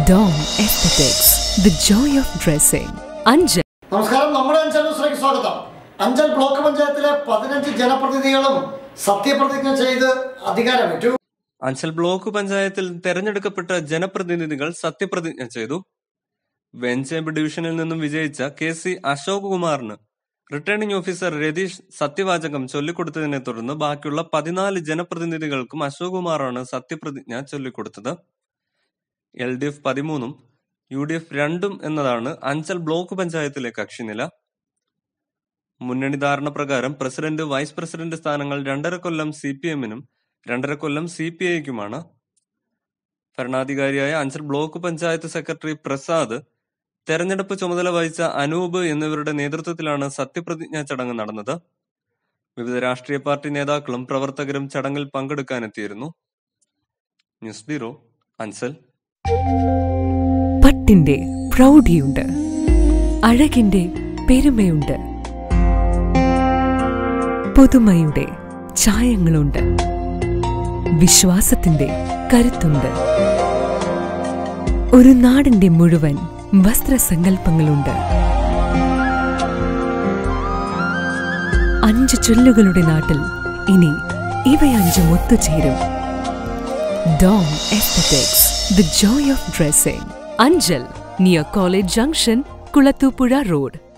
Dawn Aesthetics, the joy of dressing. Anjan. നമസ്കാരം നമ്മുടെ അഞ്ചൽ ന്യൂസിലേക്ക് സ്വാഗതം അഞ്ചൽ ബ്ലോക്ക് പഞ്ചായത്തിലെ പതിനഞ്ച് ജനപ്രതിനിധികളും സത്യപ്രതിജ്ഞ ചെയ്ത് അധികാരമേറ്റു അഞ്ചൽ ബ്ലോക്ക് പഞ്ചായത്തിൽ തെരഞ്ഞെടുക്കപ്പെട്ട ജനപ്രതിനിധികൾ സത്യപ്രതിജ്ഞ ചെയ്തു വെഞ്ചേമ്പ് ഡിവിഷനിൽ നിന്നും വിജയിച്ച കെ സി അശോക് കുമാറിന് റിട്ടേണിംഗ് ഓഫീസർ രതീഷ് സത്യവാചകം ചൊല്ലിക്കൊടുത്തതിനെ തുടർന്ന് ബാക്കിയുള്ള പതിനാല് ജനപ്രതിനിധികൾക്കും അശോക് കുമാറാണ് സത്യപ്രതിജ്ഞ ചൊല്ലിക്കൊടുത്തത് എൽ ഡി എഫ് പതിമൂന്നും യു ഡി എഫ് രണ്ടും എന്നതാണ് അഞ്ചൽ ബ്ലോക്ക് പഞ്ചായത്തിലെ കക്ഷിനില മുന്നണി ധാരണ പ്രകാരം പ്രസിഡന്റ് വൈസ് പ്രസിഡന്റ് സ്ഥാനങ്ങൾ രണ്ടര കൊല്ലം സി പി എമ്മിനും രണ്ടര കൊല്ലം സി പി ഐക്കുമാണ് ഭരണാധികാരിയായ അഞ്ചൽ ബ്ലോക്ക് പഞ്ചായത്ത് സെക്രട്ടറി പ്രസാദ് തെരഞ്ഞെടുപ്പ് ചുമതല വഹിച്ച അനൂപ് എന്നിവരുടെ നേതൃത്വത്തിലാണ് സത്യപ്രതിജ്ഞാ ചടങ്ങ് നടന്നത് വിവിധ രാഷ്ട്രീയ പാർട്ടി നേതാക്കളും പ്രവർത്തകരും ചടങ്ങിൽ പങ്കെടുക്കാനെത്തിയിരുന്നു ന്യൂസ് ബ്യൂറോ അഞ്ചൽ പട്ടിന്റെ പ്രൗഢിയുണ്ട് അഴകിന്റെ പെരുമയുണ്ട് പുതുമയുടെ ചായങ്ങളുണ്ട് വിശ്വാസത്തിന്റെ കരുത്തുണ്ട് ഒരു നാടിന്റെ മുഴുവൻ വസ്ത്രസങ്കല്പങ്ങളുണ്ട് അഞ്ച് ചൊല്ലുകളുടെ നാട്ടിൽ ഇനി ഇവയഞ്ചും ഒത്തുചേരും Dawn Aesthetics, the joy of dressing. Anjal, near College Junction, Kulatupura Road.